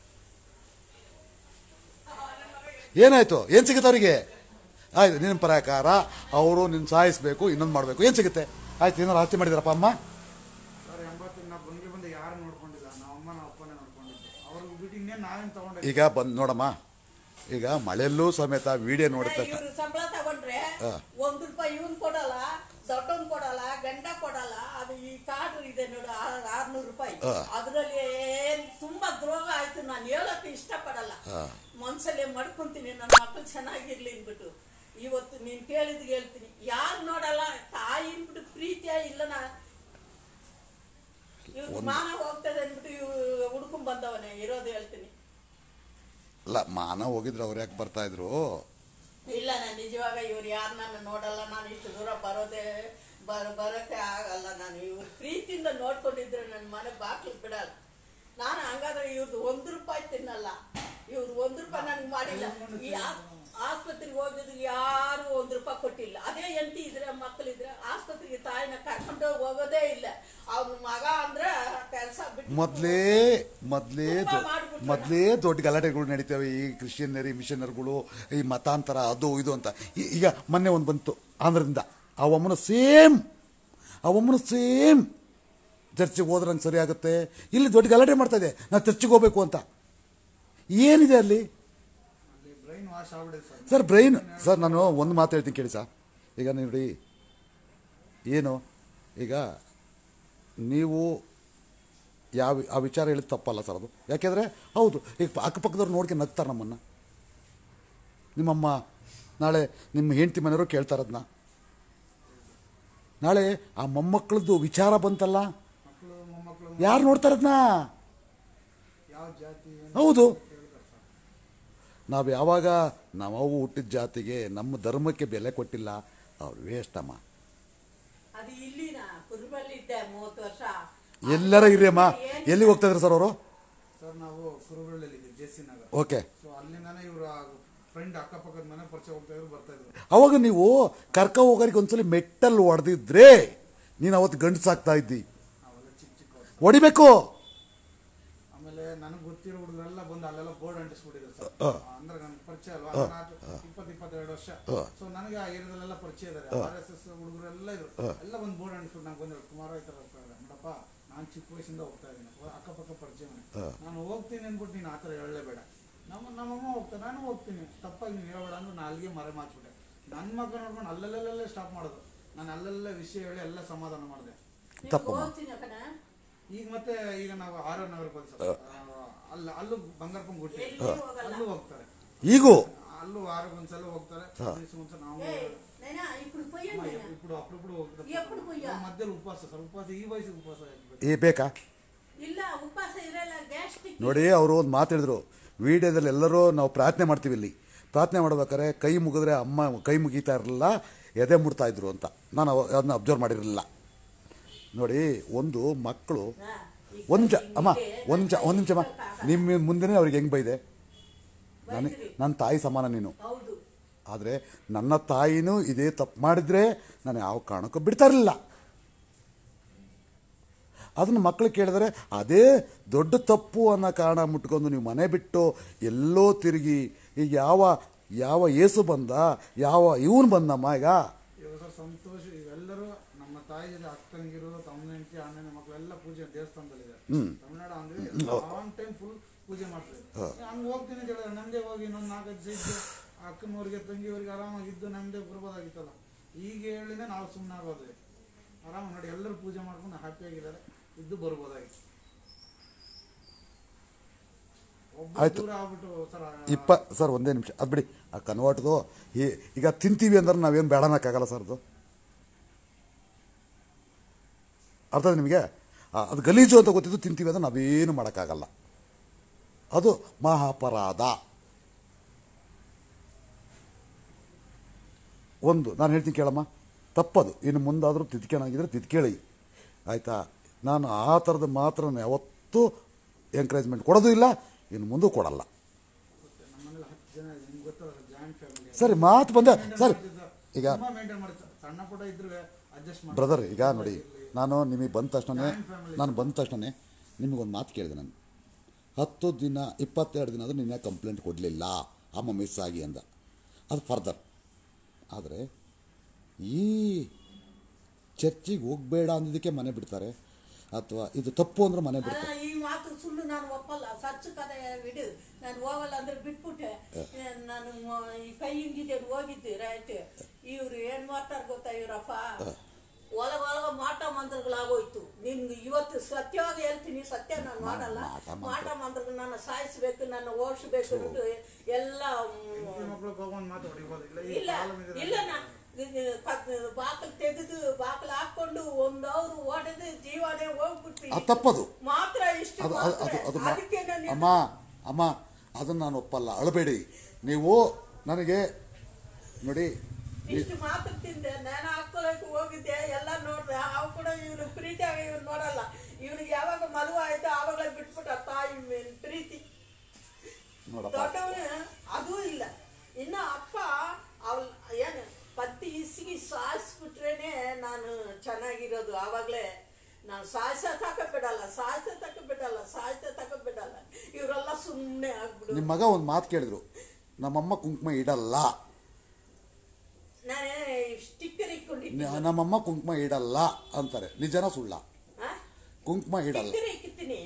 ಏನಾಯ್ತು ಏನು ಸಿಗುತ್ತೆ ಅವರಿಗೆ ಆಯ್ತು ನಿನ್ನ ಪ್ರಕಾರ ಅವರು ನಿನ್ನ ಸಾಯಿಸ್ಬೇಕು ಇನ್ನೊಂದು ಮಾಡಬೇಕು ಏನು ಸಿಗುತ್ತೆ ಆಯ್ತು ಏನಾರು ಆಸ್ತಿ ಮಾಡಿದಾರಪ್ಪ ಅಮ್ಮ ಸರ್ ಎಂಬತ್ತು ನಾವು ಬಂಗಿ ಬಂದು ಯಾರು ನೋಡ್ಕೊಂಡಿಲ್ಲ ನಾವು ಅಮ್ಮ ನಾವು ಅಪ್ಪನೇ ನೋಡ್ಕೊಂಡಿದ್ದು ಅವ್ರಿಗೆ ಬಿಟ್ಟು ಇನ್ನೇನು ನಾವೇನು ತಗೊಂಡೆ ಈಗ ಬಂದು ನೋಡಮ್ಮ ಈಗ ಮಳೆಯಲ್ಲೂ ಸಮೇತ ವಿಡಿಯೋ ನೋಡಿದ ತಕ್ಷಣ ಇವ್ರು ಸಂಬಳ ತಗೊಂಡ್ರೆ ಒಂದ್ ರೂಪಾಯಿ ಇವನ್ ಕೊಡಲ್ಲ ದೊಡ್ಡವನ್ ಕೊಡಲ್ಲ ಗಂಡ ಕೊಡಲ್ಲ ಅದು ಈ ಕಾರ್ಡ್ ಇದೆ ನೋಡು ಆ- ಆರ್ನೂರು ರೂಪಾಯಿ ಅದ್ರಲ್ಲಿ ಏನ್ ತುಂಬಾ ದ್ರೋಹ ಆಯ್ತು ನಾನು ಹೇಳಕ್ ಇಷ್ಟಪಡಲ್ಲ ಮನ್ಸಲ್ಲೇ ಮಡ್ಕೊಂತೀನಿ ನನ್ನ ಮಕ್ಳು ಚೆನ್ನಾಗಿರ್ಲಿ ಅಂದ್ಬಿಟ್ಟು ಇವತ್ತು ನೀನ್ ಕೇಳಿದ್ ಹೇಳ್ತೀನಿ ಯಾರು ನೋಡಲ್ಲ ತಾಯಿ ಅಂದ್ಬಿಟ್ಟು ಪ್ರೀತಿಯ ಇಲ್ಲನ ಇವ್ರು ಮಾನ ಹೋಗ್ತದೆ ಅಂದ್ಬಿಟ್ಟು ಇವ್ ಹುಡ್ಕೊಂಡ್ ಬಂದವನೇ ಇರೋದು ಹೇಳ್ತೀನಿ ಅಲ್ಲ ಮಾನ ಹೋಗಿದ್ರೆ ಅವ್ರು ಯಾಕೆ ಬರ್ತಾ ಇದ್ರು ಇಲ್ಲ ನಾನು ನಿಜವಾಗ ಇವ್ರು ಯಾರು ನಾನು ನೋಡಲ್ಲ ನಾನು ಇಷ್ಟು ದೂರ ಬರೋದೇ ಬರ ಬರೋಕ್ಕೆ ಆಗಲ್ಲ ನಾನು ಇವ್ರ ಪ್ರೀತಿಯಿಂದ ನೋಡ್ಕೊಂಡಿದ್ರೆ ನನ್ನ ಮನೆ ಬಾಕ್ಲು ಬಿಡಲ್ಲ ನಾನು ಹಂಗಾದ್ರೆ ಇವ್ರದ್ದು ಒಂದು ರೂಪಾಯಿ ತಿನ್ನಲ್ಲ ಇವ್ರು ಒಂದು ರೂಪಾಯಿ ನನಗೆ ಮಾಡಿಲ್ಲ ಈ ಆ- ಆಸ್ಪತ್ರೆಗೆ ಹೋಗಿದ್ರು ಯಾರು ಒಂದು ರೂಪಾಯಿ ಕೊಟ್ಟಿಲ್ಲ ಅದೇ ಎಂಟಿ ಇದ್ರೆ ಮಕ್ಕಳಿದ್ರೆ ಆಸ್ಪತ್ರೆಗೆ ತಾಯಿನ ಕರ್ಕೊಂಡು ಹೋಗೋದೇ ಇಲ್ಲ ಅವ್ನ ಮಗ ಅಂದ್ರೆ ಕೆಲಸ ಬಿಟ್ಟು ಮೊದಲೇ ಮೊದಲೇ ತುಂಬಾ ಮಾಡ್ಬಿಟ್ರು. ಮೊದಲೇ ದೊಡ್ಡ ಗಲಾಟೆಗಳು ನಡೀತವೆ ಈ ಕ್ರಿಶ್ಚಿಯನ್ನರಿ ಮಿಷನರ್ಗಳು ಈ ಮತಾಂತರ ಅದು ಇದು ಅಂತ ಈ- ಈಗ ಮೊನ್ನೆ ಒಂದು ಬಂತು ಆಂಧ್ರದಿಂದ ಆ ಒಮ್ಮನ ಸೇಮ್ ಆ ಒಮ್ಮನ ಸೇಮ್ ಚರ್ಚಿಗೆ ಹೋದ್ರೆ ನಂಗೆ ಸರಿ ಆಗುತ್ತೆ ಇಲ್ಲಿ ದೊಡ್ಡ ಗಲಾಟೆ ಮಾಡ್ತಾ ಇದೆ ನಾನು ಚರ್ಚಿಗೆ ಹೋಗ್ಬೇಕು ಅಂತ ಏನಿದೆ ಅಲ್ಲಿ ಅಲ್ಲಿ ಬ್ರೈನ್ ವಾಶ್ ಆಗ್ಬಿಡಿದೆ ಸರ್ ಸರ್ ಬ್ರೈನ್ ಸರ್ ನಾನು ಒಂದು ಮಾತು ಹೇಳ್ತೀನಿ ಕೇಳಿ ಸರ್ ಈಗ ನೋಡಿ ಏನು ಈಗ ನೀವು ಯಾವ ಆ ವಿಚಾರ ಹೇಳಿದ ತಪ್ಪಲ್ಲ ಸರ್ ಅದು ಯಾಕೆಂದರೆ ಹೌದು ಈಗ ಅಕ್ಕಪಕ್ಕದವ್ರು ನೋಡ್ಕೊಂಡು ನಗ್ತಾರೆ ನಮ್ಮನ್ನು ನಿಮ್ಮಮ್ಮ ನಾಳೆ ನಿಮ್ಮ ಹೆಂಡತಿ ಮನೆಯವರು ಕೇಳ್ತಾರೆ ಅದನ್ನ ನಾಳೆ ಆ ಮೊಮ್ಮಕ್ಕಳದ್ದು ವಿಚಾರ ಬಂತಲ್ಲ ಮಕ್ಕಳು ಮೊಮ್ಮಕ್ಕಳು ಯಾರು ನೋಡ್ತಾರೆ ಅದನ್ನ ಯಾವ ಜಾತಿ ಏನು ಹೌದು ನಾವು ಯಾವಾಗ ನಾವು ಹುಟ್ಟಿದ ಜಾತಿಗೆ ನಮ್ಮ ಧರ್ಮಕ್ಕೆ ಬೆಲೆ ಕೊಟ್ಟಿಲ್ಲ ಅವ್ರು ವೇಸ್ಟ್ ಅಮ್ಮ ಅದು ಇಲ್ಲಿನ ಕುರುಬಲ್ಲಿ ಇದ್ದೆ ಮೂವತ್ತು ವರ್ಷ ಎಲ್ಲರ ಇರಿ ಅಮ್ಮ ಎಲ್ಲಿ ಹೋಗ್ತಾ ಇದ್ರು ಸರ್ ಅವರು ಸರ್ ನಾವು ಕುರುಬಳ್ಳಿಯಲ್ಲಿ J C Nagar okay so ಅಲ್ಲಿಂದಾನೆ ಇವರು ಫ್ರೆಂಡ್ ಅಕ್ಕಪಕ್ಕದ ಮನೆ ಪರಿಚಯ ಹೋಗ್ತಾ ಇದ್ರು ಬರ್ತಾ ಇದ್ರು ಅವಾಗ ನೀವು ಕರ್ಕ ಹೋಗೋರಿಗೆ ಒಂದ್ಸಲಿ ಮೆಟ್ಟಲ್ಲಿ ಹೊಡೆದಿದ್ರೆ ನೀನು ಅವತ್ತು ಗಂಡಸಾಗ್ತಾ ಇದ್ದಿ ನಾವೆಲ್ಲ ಚಿಕ್ಕ ಚಿಕ್ಕ ಹೊಡಿಬೇಕು ಆಮೇಲೆ ನನಗೆ ಗೊತ್ತಿರೋ ಹುಡುಗರೆಲ್ಲ ಬಂದು ಅಲ್ಲೆಲ್ಲ ಬೋರ್ಡ್ ಅಂಟಿಸ್ಬಿಟ್ಟಿದೆ ಸರ್ ಆ. ಅಂದ್ರೆ ನನ್ಗೆ ಪರಿಚಯ ಅಲ್ವಾ ನಾನು ಇಪ್ಪತ್ತು ಇಪ್ಪತ್ತೆರಡು ವರ್ಷ ಸೊ ನನಗೆ ಆ ಏರಿಯಾದಲ್ಲೆಲ್ಲ ಪರಿಚಯ ಇದ್ದಾರೆ ಆರ್ ಎಸ್ ಎಸ್ ಹುಡುಗರೆಲ್ಲ ಇದ್ರು ಎಲ್ಲ ಒಂದು ಬೋರ್ಡ್ ಅಂಟಿಸ್ಬಿಟ್ಟು ನಂಗೆ ಬಂದಿರೋ ಕುಮಾರ ಈ ಥರ ನೋಡಪ್ಪ ನಾನು ಚಿಕ್ಕ ವಯಸ್ಸಿಂದ ಹೋಗ್ತಾ ಇದ್ದೀನಿ ಅಕ್ಕಪಕ್ಕ ಪರಿಚಯ ಮನೆ ನಾನು ಹೋಗ್ತೀನಿ ಅಂದ್ಬಿಟ್ಟು ನೀನು ಆ ಥರ ಹೇಳಲೇಬೇಡ ನಮ್ಮ ನಮ್ಮಮ್ಮ ಹೋಗ್ತಾರೆ ನಾನು ಹೋಗ್ತೀನಿ ತಪ್ಪಾಗಿ ನೀನು ಹೇಳ್ಬೇಡ ಅಂದ್ರೆ ನಾನು ಅಲ್ಲಿಗೆ ಮರೆ ಮಾಚ್ಬಿಟ್ಟೆ ನನ್ನ ಮಕ್ಕಳು ನೋಡ್ಕೊಂಡು ಅಲ್ಲಲ್ಲೇ ಸ್ಟಾಪ್ ಮಾಡೋದು ನಾನು ಅಲ್ಲೆಲ್ಲ ವಿಷಯ ಹೇಳಿ ಎಲ್ಲ ಸಮಾಧಾನ ಮಾಡಿದೆ ನೀವು ತಪ್ಪಮ್ಮ. ಹೋಗ್ತೀನಿ ಕಣ ಈಗ ಮತ್ತೆ ಈಗ ನಾವು ಆರ್ ಆರ್ ನಗರಕ್ಕೆ ಹೋದ್ ಸರ್ ಅಲ್ಲ ಅಲ್ಲೂ ಬಂಗಾರಪ್ಪನ ಗುಟ್ಟಿ ಎಲ್ಲಿ ಹೋಗಲ್ಲ ಅಲ್ಲೂ ಹೋಗ್ತಾರೆ ಈಗೂ ಅಲ್ಲೂ ವಾರಕ್ಕೆ ಒಂದ್ಸಲ ಹೋಗ್ತಾರೆ ಹದಿನೈದು ದಿವ್ಸ ಒಂದ್ಸಲ ನಾವು ఏయ్, నైనా ఇప్పుడు పోయాను ಅಮ್ಮ, నైనా. ఇప్పుడు అప్పుడప్పుడు ಹೋಗ್ತಾರೆ ఎప్పుడు పోయా ನಾವು ಮಧ್ಯದಲ್ಲಿ ಉಪವಾಸ ಸರ್ ಉಪವಾಸ ಈ ವಯಸ್ಸಿಗೆ ಉಪವಾಸ ಆಗ್ಬೇಕು ಏ ಬೇಕಾ ಇಲ್ಲ ಉಪವಾಸ ಇರಲ್ಲ ಗ್ಯಾಸ್ಟ್ರಿಕ್ ನೋಡಿ ಅವರು ಒಂದು ಮಾತು ಹೇಳಿದ್ರು ವಿಡಿಯೋದಲ್ಲಿ ಎಲ್ಲರೂ ನಾವು ಪ್ರಾರ್ಥನೆ ಮಾಡ್ತೀವಿ ಇಲ್ಲಿ ಪ್ರಾರ್ಥನೆ ಮಾಡ್ಬೇಕಾದ್ರೆ ಕೈ ಮುಗಿದ್ರೆ ಅಮ್ಮ ಕೈ ಮುಗೀತಾ ಇರಲಿಲ್ಲ ಎದೆ ಮುಡ್ತಾ ಇದ್ರು ಅಂತ ನಾನು ಅವ- ಅದನ್ನ ಅಬ್ಸರ್ವ್ ಮಾಡಿರಲಿಲ್ಲ ನೋಡಿ ಒಂದು ಮಕ್ಕಳು ಒಂದು ನಿಮಿಷ ಅಮ್ಮ ಒಂದು ನಿಮಿಷ ಒಂದು ನಿಮಿಷ ಅಮ್ಮ ನಿಮ್ಮ ಮುಂದೆನೇ ಅವ್ರಿಗೆ ಹೆಂಗೆ ಬೈದೆ ನನಗೆ ನನ್ನ ತಾಯಿ ಸಮಾನ ನೀನು ಹೌದು ಆದರೆ ನನ್ನ ತಾಯಿನೂ ಇದೇ ತಪ್ಪು ಮಾಡಿದ್ರೆ ನಾನು ಯಾವ ಕಾರಣಕ್ಕೂ ಬಿಡ್ತಾ ಇರಲಿಲ್ಲ ಅದನ್ನು ಮಕ್ಕಳು ಕೇಳಿದ್ರೆ ಅದೇ ದೊಡ್ಡ ತಪ್ಪು ಅನ್ನೋ ಕಾರಣ ಮುಟ್ಕೊಂಡು ನೀವು ಮನೆ ಬಿಟ್ಟು ಎಲ್ಲೋ ತಿರುಗಿ ಈಗ ಯಾವ ಯಾವ ಏಸು ಬಂದ ಯಾವ ಇವನು ಬಂದಮ್ಮ ಈಗ ಇವಾಗ ಸರ್ ಸಂತೋಷ ಇವೆಲ್ಲರೂ ನಮ್ಮ ತಾಯಿ ಜೊತೆ ಅಕ್ಕಂಗಿರು ತಮ್ಮ ಹೆಂಡತಿ ಅಣ್ಣನ ಮಕ್ಕಳೆಲ್ಲ ಪೂಜೆ ದೇವಸ್ಥಾನದಲ್ಲಿದೆ ತಮಿಳ್ನಾಡು ಅಂದ್ರೆ ಆನ್ ಟೈಮ್ ಫುಲ್ ಪೂಜೆ ಮಾಡ್ತಾರೆ ಹಂಗೆ ಹೋಗ್ತೀನಿ ಅಂತ ಹೇಳಿದ್ರೆ ನಮ್ದೇ ಹೋಗಿ ಇನ್ನೊಂದು ನಾಲ್ಕೈದು ದಿವಸ ಇದ್ದು ಅಕ್ಕನವ್ರಿಗೆ ತಂಗಿಯವ್ರಿಗೆ ಆರಾಮಾಗಿದ್ದು ನಮ್ದೇ ಬರ್ಬೋದಾಗಿತ್ತಲ್ಲ ಈಗ ಹೇಳಿದ್ರೆ ನಾವು ಸುಮ್ಮನೆ ಆಗೋದ್ವಿ ಆರಾಮಾಗಿ ನೋಡಿ ಎಲ್ಲರೂ ಪೂಜೆ ಮಾಡ್ಕೊಂಡು ಹ್ಯಾಪಿಯಾಗಿದ್ದಾರೆ ಇದ್ದು ಬರ್ಬೋದಾಗಿತ್ತು ಒಬ್ಬ ಆಯ್ತು. ದೂರ ಆಗ್ಬಿಟ್ಟು ಸರ್ ಇಪ್ಪ ಸರ್ ಒಂದೇ ನಿಮಿಷ ಅದು ಬಿಡಿ ಆ ಕನ್ವರ್ಟ್ದು ಈ- ಈಗ ತಿಂತೀವಿ ಅಂದ್ರೆ ನಾವೇನು ಬೇಡ ಅನ್ನೋಕ್ಕಾಗಲ್ಲ ಸರ್ ಅದು ಅರ್ಥ ನಿಮಗೆ ಆ, ಅದು ಗಲೀಜು ಅಂತ ಗೊತ್ತಿದ್ದು ತಿಂತೀವಿ ಅಂದ್ರೆ ನಾವೇನು ಮಾಡೋಕ್ಕಾಗಲ್ಲ ಅದು ಮಹಾಪರಾಧ ಒಂದು ನಾನು ಹೇಳ್ತೀನಿ ಕೇಳಮ್ಮ ತಪ್ಪದು ಇನ್ನು ಮುಂದಾದರೂ ತಿದ್ಕೊಳ್ಳೋಂಗಿದ್ರೆ ತಿದ್ಕೇಳಿ ಆಯಿತಾ ನಾನು ಆ ಥರದ ಮಾತ್ರ ನಾನು ಯಾವತ್ತೂ ಎಂಕರೇಜ್ಮೆಂಟ್ ಕೊಡೋದು ಇಲ್ಲ ಇನ್ನು ಮುಂದೂ ಕೊಡಲ್ಲ ನಮ್ಮನೇಲಿ ಹತ್ತು ಜನ ಇದೆ. ನಿಮ್ಗೆ ಗೊತ್ತಲ್ಲ ಜಾಯಿಂಟ್ ಫ್ಯಾಮಿಲಿ ಸರಿ ಮಾತು ಬಂದ ಸರಿ ಈಗ ತುಂಬಾ ಮೇಂಟೈನ್ ಮಾಡ್ತಾರೆ ಸಣ್ಣ ಪುಟ್ಟ ಇದ್ರೆ ಅಡ್ಜಸ್ಟ್ ಮಾಡಿ ಬ್ರದರ್ ಈಗ ನೋಡಿ ನಾನು ನಿಮಗೆ ಬಂದ ತಕ್ಷಣ ನಾನು ಬಂದ ತಕ್ಷಣ ನಿಮಗೊಂದು ಮಾತು ಕೇಳಿದೆ ನಾನು ಹತ್ತು ದಿನ ಇಪ್ಪತ್ತೆರಡು ದಿನ ಆದರೂ ನಿನ್ನ ಕಂಪ್ಲೇಂಟ್ ಕೊಡಲಿಲ್ಲ ಅಮ್ಮ ಮಿಸ್ ಆಗಿ ಅಂದ ಅದು ಫರ್ದರ್ ಆದರೆ ಈ ಚರ್ಚಿಗೆ ಹೋಗಬೇಡ ಅಂದಿದ್ದಕ್ಕೆ ಮನೆ ಬಿಡ್ತಾರೆ ಅಥವಾ ಇದು ತಪ್ಪು ಅಂದ್ರೆ ಮನೆ ಬಿಡ್ತಾರೆ ಆ, ಈ ಮಾತು ಸುಳ್ಳು ನಾನು ಒಪ್ಪಲ್ಲ ಸಚ್ಚು ಕದೆ ಬಿಡು ನಾನು ಹೋಗಲ್ಲ ಅಂದ್ರೆ ಬಿಟ್ಬಿಟ್ಟೆ ಏ, ನಾನು ಮ- ಈ ಕೈ ಹಿಂಗಿದೆ ಹೋಗಿದ್ದೆ ರೈಟ್ ಇವ್ರು ಏನ್ ಮಾಡ್ತಾರ ಗೊತ್ತಾ ಇವ್ರಪ್ಪ ಒಳಗ ಒಳಗ ಮಾಟ ಮಂತ್ರಗಳಾಗೋಯ್ತು ನಿನ್ಗೆ ಇವತ್ತು ಸತ್ಯವಾಗಿ ಹೇಳ್ತೀನಿ ಸತ್ಯ ನಾನು ಮಾಡಲ್ಲ ಮಾಟ ಮಂತ್ರ. ಮಾಟ ಮಂತ್ರಗಳು ನನ್ನ ಸಾಯಿಸ್ಬೇಕು ನನ್ನ ಓಡಿಸ್ಬೇಕು ಅನ್ನೋದು ಎಲ್ಲ ಮ್, ಮಕ್ಕಳು ಹೋಗೊಂದು ಮಾತು ಹೊಡಿಬೋದು ಇಲ್ಲ ಈ ಇಲ್ಲ ಕಾಲ ಮೇಲೆ ಇಲ್ಲ ನಾ ಬಾಕಲ್ ತೆಗೆದು ಬಾಕಲ್ ಹಾಕೊಂಡು ಒಂದು ಅವ್ರು ಓಡದು ಜೀವನೇ ಹೋಗ್ಬಿಟ್ಟು ಅದು ತಪ್ಪದು ಮಾತ್ರ ಇಷ್ಟು ಅದು ಅದು ಮಾತ್ರ. ಅದು ಅದು ಮಾ- ಅದಕ್ಕೆ ನಾನು ಅಮ್ಮ ಅಮ್ಮ ಅದನ್ನು ನಾನು ಒಪ್ಪಲ್ಲ ಅಳಬೇಡಿ ನೀವು ನನಗೆ ನೋಡಿ ಇಷ್ಟು ಮಾತ್ರ ತಿಂದೆ ನಾನು ಹಾಕೊಳ್ಳೋಕೆ ಹೋಗಿದ್ದೆ ಎಲ್ಲ ನೋಡ್ದೆ ಅವು ಕೂಡ ಇವ್ರು ಪ್ರೀತಿಯಾಗ ಇವ್ರು ನೋಡಲ್ಲ ಇವ್ರಿಗೆ ಯಾವಾಗ ಮದುವೆ ಆಯ್ತು ಆವಾಗಲೇ ಬಿಟ್ಬಿಟ್ಟ ತಾಯಿ ಮೇಲ್ ಪ್ರೀತಿ ನೋಡಪ್ಪ ದೊಡ್ಡವನು ಅದೂ ಇಲ್ಲ ಇನ್ನು ಅಪ್ಪ ಅವಳ ಏನು ಪತ್ತಿ ಇಸಿಗಿ ಸಾಯಿಸ್ಬಿಟ್ರೇನೆ ನಾನು ಚೆನ್ನಾಗಿರೋದು ಆವಾಗಲೇ ನಾನು ಸಾಯಿಸ ತಕ ಬಿಡಲ್ಲ ಸಾಯಿಸ ತಕ ಬಿಡಲ್ಲ ಸಾಯಿಸ ತಕ ಬಿಡಲ್ಲ ಇವರೆಲ್ಲ ಸುಮ್ಮನೆ ಆಗ್ಬಿಡು ನಿಮ್ಮ ಮಗ ಒಂದು ಮಾತು ಕೇಳಿದ್ರು ನಮ್ಮಮ್ಮ ಕುಂಕುಮ ಇಡಲ್ಲ ನಾನೇ ಸ್ಟಿಕ್ಕರ್ ಇಟ್ಕೊಂಡಿದ್ದೆ ನ- ನಮ್ಮಮ್ಮ ಕುಂಕುಮ ಇಡಲ್ಲ ಅಂತಾರೆ ನಿಜನ ಸುಳ್ಳ ಕುಂಕುಮ ಇಡಲ್ಲ ಸ್ಟಿಕ್ಕರ್ ಇಕ್ತೀನಿ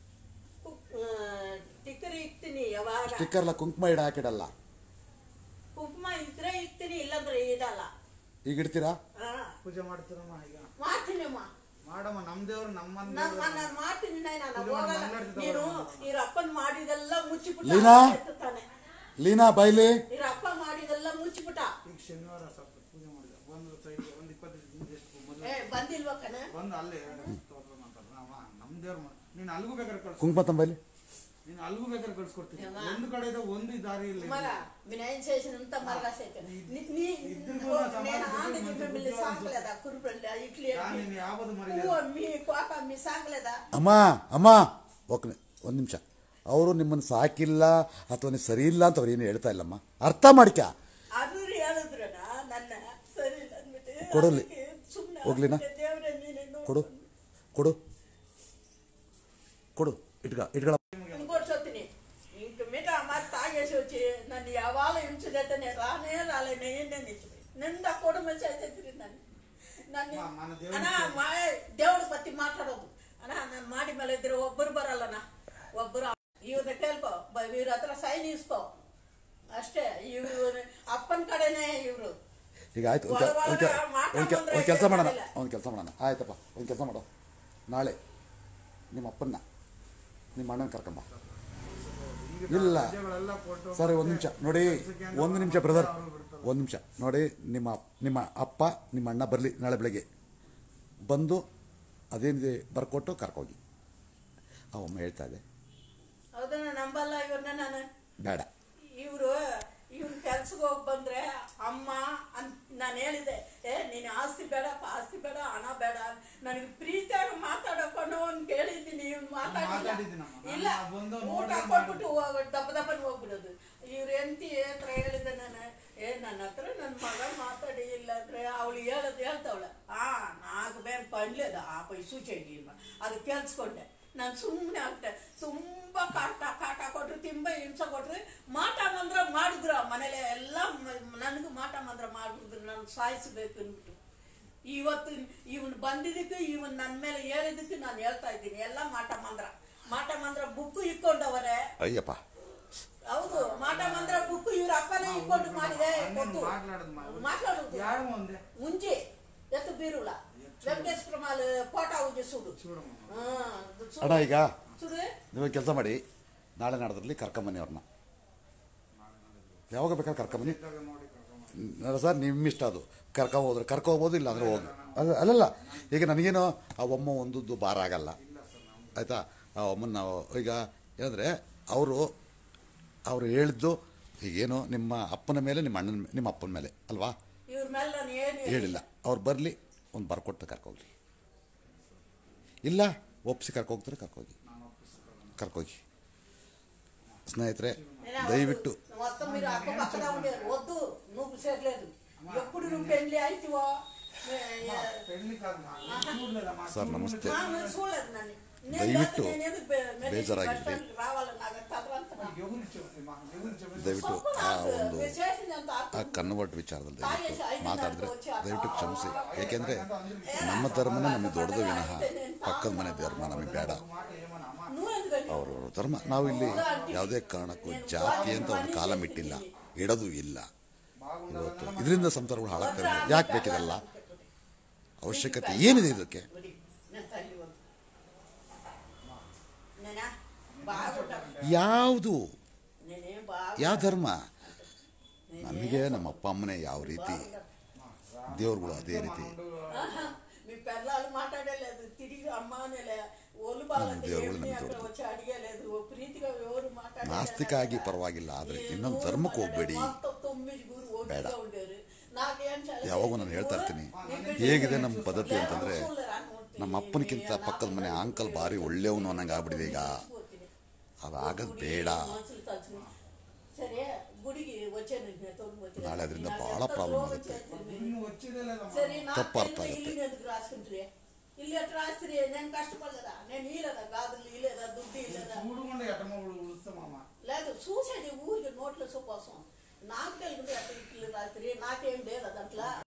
ಸ್ಟಿಕ್ಕರ್ ಇಕ್ತೀನಿ ಯಾವಾಗ ಸ್ಟಿಕ್ಕರ್ಲ ಕುಂಕುಮ ಇಡ ಹಾಕಿಡಲ್ಲ ಕುಂಕುಮ ಇದ್ರೆ ಇಕ್ತೀನಿ ಇಲ್ಲಂದ್ರೆ ಇಡಲ್ಲ ಈಗ ಇಡ್ತೀರಾ ಹಾ ಪೂಜೆ ಮಾಡ್ತೀರಮ್ಮ ಈಗ ಮಾಡ್ತೀನಮ್ಮ ಮಾಡಮ್ಮ ನಮ್ ದೇವ್ರು ನಮ್ಮ ನಾನು ನಾನು ಮಾಡ್ತೀನಿ ನಾನು ಪೂಜೆ ಹೋಗಲ್ಲ ಮಾಡಿ ಮಂಗಳಾರತಿ ನೀನು ತಗೊಳ್ಳಿ. ಇವ್ರ ಅಪ್ಪನ್ ಮಾಡಿದೆಲ್ಲ ಮುಚ್ಚಿಬಿಟ್ಟ ಲೀನಾ? ಎತ್ತುತ್ತಾನೆ ಲೀನಾ ಬೈಲಿ ಇವ್ರ ಅಪ್ಪ ಮಾಡಿದೆಲ್ಲ ಮುಚ್ಚಿಬಿಟ್ಟ ಈಗ ಶನಿವಾರ ಸ್ವಲ್ಪ ಪೂಜೆ ಮಾಡಿದ ಒಂದು ಸೈಡ್ ಒಂದು ಇಪ್ಪತ್ತೈದು ದಿನ ಎಷ್ಟು ಮೊದಲು ಏ ಬಂದಿಲ್ವ ಕಣ ಬಂದು ಅಲ್ಲೇ ತೋರ್ಸ ಮಾತಾಡ್ದ ಅವ ನಮ್ ದೇವ್ರ ಮ- ನೀನ್ ಅಲ್ಗೂ ಬೇಕಾದ್ರೆ ಕಳ್ಸು ಕುಂಕುಮ ತಂಬೈಲಿ ನೀನ್ ಅಲ್ಗೂ ಬೇಕಾದ್ರೆ ಕಳ್ಸ್ಕೊಡ್ತೀನಿ ಯವ್ವ. ಒಂದು ಕಡೆಯಿಂದ ಒಂದು ದಾರಿ ಇಲ್ಲ మర వినాయన చేసినంత మరగా చేత ఇద్దరు నేను సమాజం ఆంటీ మంచి మిమ్మల్ని బుద్ధి సాంగలేదా కురుపల్లి ఇట్లే ನಾನು ನೀನ್ ಯಾವ್ದು ಮರಿలేదు నువ్వు మీ కోక మీ సాంగలేదా ಅಮ್ಮ ಅಮ್ಮ ಓಕೆ ಒಂದು ನಿಮಿಷ ಅವರು ನಿಮ್ಮನ್ನು ಸಾಕಿಲ್ಲ ಅಥವಾ ನೀವು ಸರಿ ಇಲ್ಲ ಅಂತ ಅವ್ರು ಏನು ಹೇಳ್ತಾ ಇಲ್ಲಮ್ಮ ಅರ್ಥ ಮಾಡ್ಕ ಅದು ಹೇಳಿದ್ರಣ ನನ್ನ ಸರಿ ಇಲ್ಲ ಅಂದ್ಬಿಟ್ಟು ಕೊಡಲಿ. ಅದಕ್ಕೆ ಸುಮ್ನೆ ಹೋಗ್ಲಿನಾ? ಆಗ್ಬಿಟ್ಟೆ, ದೇವ್ರೇ ನೀನೇ ನೋಡು. ಕೊಡು ಕೊಡು ಕೊಡು ఇటుగా ఇటుగా ఇంకోటి చొత్తిని ఇంక మీద మరి తాగేసి వచ్చి నన్ను ఎవాళ హింసదైతే నేను రానే రాలే నేను నిచ్చిపోయి నిండా కుటుంబం చేసేది నన్ను నన్ను మా- మన దేవుని అన్నా మా దేవుడి పత్తి మాట్లాడదు అన్నా నన్ను మాడి మళ్ళీ ఇద్దరు ఒబ్బరు బరాలన్నా ఒబ్బరు ಇವ್ರನ್ನ ಕೇಳ್ಕೊ ಬ- ಇವ್ರ ಹತ್ರ ಸೈನ್ ಇಸ್ಕೊ ಅಷ್ಟೇ ಇವ್ರು ಅಪ್ಪನ ಕಡೆನೇ ಇವ್ರು ಈಗ ಆಯ್ತು ಒಂದು ಒಳ- ಒಳಗೆ ಮಾತಾಡ್ ಬಂದ್ರೆ ಕೆಲಸ ಮಾಡೋಣ ಏನಿಲ್ಲ. ಒಂದು ಕೆಲಸ ಮಾಡೋಣ ಆಯ್ತಪ್ಪ ಒಂದು ಕೆಲಸ ಮಾಡೋ ನಾಳೆ ನಿಮ್ಮ ಅಪ್ಪನ್ನ ನಿಮ್ಮ ಅಣ್ಣನ ಕರ್ಕೊಂಬ ಈಗ ಇಲ್ಲ ರಜೆಗಳೆಲ್ಲ ಕೊಟ್ಟು ಸರಿ ಒಂದು ನಿಮಿಷ ನೋಡಿ ಒಂದು ನಿಮಿಷ ಬ್ರದರ್ ಒಂದು ನಿಮಿಷ ನೋಡಿ ನಿಮ್ಮ ನಿಮ್ಮ ಅಪ್ಪ ನಿಮ್ಮ ಅಣ್ಣ ಬರಲಿ ನಾಳೆ ಬೆಳಗ್ಗೆ ಬಂದು ಅದೇನಿದೆ ಬರ್ಕೊಟ್ಟು ಕರ್ಕೋಗಿ ಆ ಅಮ್ಮ ಹೇಳ್ತಾ ಇದೆ ಹೌದನ್ನ ನಂಬಲ್ಲ ಇವ್ರನ್ನ ನಾನು ಬೇಡ ಇವರು ಇವ್ನ ಕೆಲ್ಸಕ್ಕೆ ಹೋಗಿ ಬಂದ್ರೆ ಅಮ್ಮ ಅಂತ ನಾನು ಹೇಳಿದೆ ಏ ನೀನು ಆಸ್ತಿ ಬೇಡಪ್ಪ ಆಸ್ತಿ ಬೇಡ ಹಣ ಬೇಡ ನನಗೆ ಪ್ರೀತಿಯಾಗಿ ಮಾತಾಡಕೊಂಡು ಅವ್ನು ಕೇಳಿದ್ದೀನಿ ಇವ್ನು ಮಾತಾಡಿಲ್ಲ ಮಾತಾಡಿದ್ದೀನಮ್ಮ. ಇಲ್ಲ ನಾನು ಬಂದು ಊಟ ನೋಡಿದ್ರೆ ಕೊಟ್ಬಿಟ್ಟು ಹೋಗ ದಪ್ಪ ದಪ್ಪನ ಹೋಗ್ಬಿಡೋದು ಇವ್ರ ಎಂತಿ ಹತ್ರ ಹೇಳಿದೆ ನಾನು ಏ ನನ್ನ ಹತ್ರ ನನ್ನ ಮಗ ಮಾತಾಡಿ ಇಲ್ಲ ಅಂದ್ರೆ ಅವಳು ಹೇಳೋದು ಹೇಳ್ತಾವಳೆ ಆ నాకు ಬೇರೆ ಪಡ್ಲೇದ ಆ ಪೈ ಸೂಚನೆ ಇಲ್ಲ ಅದು ಕೇಳಿಸ್ಕೊಂಡೆ ನಾನು ಸುಮ್ಮನೆ ಆಗ್ತೆ ತುಂಬ ಕಾಟ ಕಾಟ ಕೊಟ್ರು ತಿಂಬ ಹಿಂಸೆ ಕೊಟ್ರು ಮಾಟ ಮಂದ್ರ ಮಾಡಿದ್ರು ಆ ಮನೇಲಿ ಎಲ್ಲ ನನಗೂ ಮಾಟ ಮಂದ್ರ ಮಾಡಿಬಿಟ್ಟಿದ್ರು ನಾನು ಸಾಯಿಸಬೇಕು ಅಂದ್ಬಿಟ್ಟು ಇವತ್ತು ಇವನ್ ಬಂದಿದ್ದಕ್ಕೆ ಇವನ್ ನನ್ನ ಮೇಲೆ ಹೇಳಿದ್ದಕ್ಕೆ ನಾನು ಹೇಳ್ತಾ ಇದ್ದೀನಿ ಎಲ್ಲ ಮಾಟ ಮಂದ್ರ ಮಾಟ ಮಂದ್ರ ಬುಕ್ಕು ಇಕ್ಕೊಂಡವರೆ ಅಯ್ಯಪ್ಪ ಹೌದು ಮಾಟ ಮಂತ್ರ ಬುಕ್ ಇವ್ರ ಅಪ್ಪನೇ ಇಟ್ಕೊಂಡು ಮಾಡಿದೆ ಗೊತ್ತು మాట్లాడదు మా మాట్లాడదు ఏడ ఉంది ಮುಂಚೆ ಎತ್ತು ಬೀರುಳ ವೆಂಕಟೇಶ್ವರ ಮಾಲ್ ಫೋಟೋ ಉಜ್ಜಿ ಸುಡು చూడమ్మా ಹಾ, ಸುಡು. ಅಣ್ಣ ಈಗ ಸುಡು ನೀವು ಕೆಲಸ ಮಾಡಿ ನಾಳೆ ನಾಡದ್ರಲ್ಲಿ ಕರ್ಕೊಂಬನ್ನಿ ಅವ್ರನ್ನ ಯಾವಾಗ ಬೇಕಾದ್ರೆ ಕರ್ಕೊಂಬನ್ನಿ ఇట్లాగ ನೋಡಿ ಕರ್ಕೊಂಡ್ ಅಲ್ಲ ಸರ್ ನಿಮ್ಮ ಇಷ್ಟ ಅದು ಕರ್ಕೊ ಹೋದ್ರೆ ಕರ್ಕೊ ಹೋಗ್ಬೋದು ಇಲ್ಲ ಅಂದ್ರೆ ಹೋಗಿ ಅಲ್ಲ ಅಲ್ಲಲ್ಲ ಈಗ ನನಗೇನು ಆ ಒಮ್ಮ ಒಂದದ್ದು ಭಾರ ಆಗಲ್ಲ ಆಯಿತಾ ಆ ಒಮ್ಮನ ನಾವು ಈಗ ಏನಂದರೆ ಅವರು ಅವರು ಹೇಳಿದ್ದು ಈಗೇನು ನಿಮ್ಮ ಅಪ್ಪನ ಮೇಲೆ ನಿಮ್ಮ ಅಣ್ಣನ ನಿಮ್ಮ ಅಪ್ಪನ ಮೇಲೆ ಅಲ್ವಾ ಇವ್ರ ಮೇಲೆ ನಾನು ಏನು ಹೇಳಿಲ್ಲ ಅವ್ರು ಬರಲಿ ಒಂದು ಬರ್ಕೊಟ್ಟು ಕರ್ಕೋಗ್ಲಿ ಇಲ್ಲ ಒಪ್ಪಿಸಿ ಕರ್ಕೋಗ್ತಾರೆ ಕರ್ಕೋಗಿ ಕರ್ಕೋಗಿ ಸ್ನೇಹಿತರೆ దయవిಟ್ಟು మొత్తం మీరు అక్క పక్కన ఉండేది వద్దు నువ్వు చేయలేదు ఎప్పుడు నువ్వు పెళ్లి అయితివో పెళ్లి కాదమ్మా నేను చూడలేదమ్మా సార్ నమస్తే ఆ, నేను చూడలేదు నన్ను. నేను దయವಿಟ್ಟು లేకపోతే నేను ఎందుకు బే- మెడ్రాస్ ಬೇಜಾರಾಗಿದೆ. ಬಸ್ ಸ್ಟ್ಯಾಂಡ್ಗೆ ರಾವಾలని నాకు ತದರಂತ ఎవరు చెప్పమ్మా ఎవరు చెప్పండి ದಯವಿಟ್ಟು ಸೊಪ್ಪು ಆ నాకు ಒಂದು మీరు చేసిందంత ಆ ಅರ್ಥ ಕನ್ವರ್ಟ್ ವಿಚಾರದಲ್ಲಿ ದಯವಿಟ್ಟು ಮಾತಾಡಿದ್ರೆ ದಯವಿಟ್ಟು ಕ್ಷಮಿಸಿ ಏಕೆಂದರೆ ನಮ್ಮ ಧರ್ಮನೇ ನಮಗೆ ದೊಡ್ಡದು ವಿನಃ ಪಕ್ಕದ ಮನೆ ಧರ್ಮ ನಮಗೆ ಬೇಡ మాట ఏమన్నా అమ్మా నువ్వు ఎందుకంటే ಅವರವರ ಧರ್ಮ ನಾವಿಲ್ಲಿ ಯಾವುದೇ ಕಾರಣಕ್ಕೂ ಜಾತಿ ಅಂತ ಒಂದು ಕಾಲಂ ಇಟ್ಟಿಲ್ಲ ಇಡೋದು ಇಲ್ಲ ಇವತ್ತು ಇದರಿಂದ ಸಂಸಾರಗಳು ಹಾಳಾಗ್ತವೆ ಯಾಕೆ ಬೇಕಿದಲ್ಲ ಅವಶ್ಯಕತೆ ಏನಿದೆ ಇದಕ್ಕೆ ಬಿಡಿ, ನನ್ನ ತಲ್ಲಿ ಒಂದು నేనా బాగుంటా ಯಾವುದು నేనేం బాగా ಯಾವ ಧರ್ಮ ನಮಗೆ ನಮ್ಮ ಅಪ್ಪ ಅಮ್ಮನೇ ಯಾವ ರೀತಿ ದೇವ್ರುಗಳು ಅದೇ ರೀತಿ ఆహా, మీ పిల్లలు మాట్లాడలేదు తిరిగి అమ్మ అనేలే ఒళ్ళు బాగాలంటే దేవుడు ఏమిటి నన్ను అక్కడ తోడు. వచ్చి అడిగలేదు ఓ ప్రీతిగా ఎవరు మాట్లాడలేదు ನಾಸ್ತಿಕ ಆಗಿ ಪರವಾಗಿಲ್ಲ ಆದರೆ ఈ ಇನ್ನೊಂದು నూరు ಧರ್ಮಕ್ಕೆ మాట్లాడే ಹೋಗ್ಬೇಡಿ మొత్తం తొమ్మిది గురు ಬೇಡ. ఒంటిగా ఉండేరు నాకేం చాలా ಯಾವಾಗೂ ನಾನು ಹೇಳ್ತಾ ಇರ್ತೀನಿ ಹೇಗಿದೆ ನಮ್ಮ ಪದ್ಧತಿ ಅಂತಂದ್ರೆ ನಮ್ಮ ಅಪ್ಪನಕ್ಕಿಂತ ಪಕ್ಕದ ಮನೆ ಅಂಕಲ್ ಭಾರಿ ಒಳ್ಳೆಯವನು ಅನ್ನಂಗೆ ಆಗ್ಬಿಟ್ಟಿದೆ ಈಗ ಅದಾಗದು ಬೇಡ మనుషులు తలుచుకుని, సరే గుడికి వచ్చాను నేను తోడుకు వచ్చాను. ನಾಳೆ ಅದರಿಂದ నాకు ಬಹಳ ఎంత ಪ್ರಾಬ್ಲಮ್ ద్రోహం ಆಗುತ್ತೆ. చేస్తారు మీరు. నిన్ను వచ్చేదే లేదమ్మా సరే నాకు తప్పు అర్థం తెలియదు ఆಗುತ್ತೆ. ఇల్లు ఎందుకు రాసుకుంటారే ఇల్లు ఎట్లా రాస్తే నేను కష్టపడలేదా నేను ఇలేదా గాజులు ఇలేదా దుడ్డు ఇలేదా చూడకుండా ఎటమో ఉడుస్తామమ్మా లేదు చూసేది ఊరికి నోట్ల కోసం నాకు తెలియదు ఎట్లా ఇల్లు రాత్రి నాకేం లేదా దాంట్లో